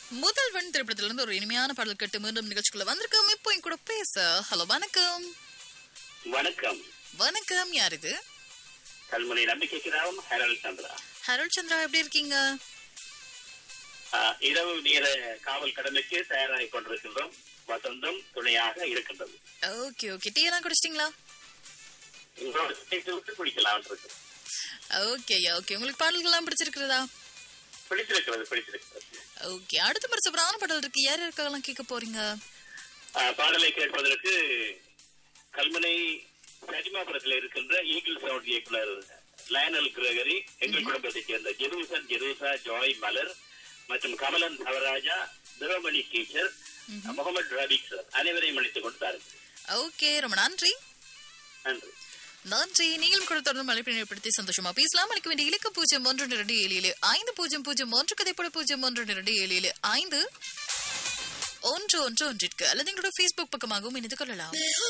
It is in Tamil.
முதல்வன் திரைப்படத்துல இருந்து ஒரு இனிமையான பாடல் கேட்டு மீண்டும் நிகழ்ச்சிக்குள்ள வந்திருக்கோம் இப்போ என் கூட பேச ஹலோ வணக்கம் வணக்கம் வணக்கம் யார் இது கல்முனை நம்பிக்கைக்கு ராவம் ஹெரல் சந்திரா ஹரோல் சந்திரா எப்படி இருக்கீங்க ஆஹ், இரவு நேர காவல் கடமைக்கு தயாராகி கொண்டிருக்கின்றோம் வசந்தம் துணையாக இருக்கின்றது ஓகே ஓகே டீ எல்லாம் குடிச்சிட்டீங்களா உங்களோட சேர்த்து விட்டு குடிக்கலாம் இருக்கு ஓகே ஓகே உங்களுக்கு பாடல்கள்லாம் பிடிச்சிருக்கிறதா பிடிச்சிருக்கிறது பிடிச்சிருக்கிறது ஓகே அடுத்த முறை சூப்பரான பாடல் இருக்கு யார் இருக்கலாம் கேட்க போறீங்க ஆஹ், பாடலை கேட்பதற்கு கல்முனை சரிமாபுரத்தில் இருக்கின்ற ஈகிள் சவுண்ட் இயக்குனர் லயனல் கிரகரி எங்கள் குடும்பத்தைச் சேர்ந்த ஜெருசன் ஜெருசா ஜாய் மலர் மற்றும் கமலன் தவராஜா திரவமணி டீச்சர் முகமது ரபிக் சார் அனைவரையும் அழைத்துக் கொடுத்தார்கள் ஓகே ரொம்ப நன்றி நன்றி நன்றி நீங்களும் கூட தொடர்ந்து மழைப்பினை ஏற்படுத்தி சந்தோஷமா பேசலாம் அளிக்க வேண்டிய இலக்க பூஜ்ஜியம் ஒன்று இரண்டு ஏழு ஏழு ஐந்து பூஜ்ஜியம் பூஜ்ஜியம் ஒன்று கதைப்பட பூஜ்ஜியம் ஒன்று இரண்டு ஏழு ஏழு ஐந்து ஒன்று ஒன்று ஒன்றிற்கு அல்லது எங்களோட ஃபேஸ்புக் பக்கமாகவும் இணைந்து கொள்ளலாம்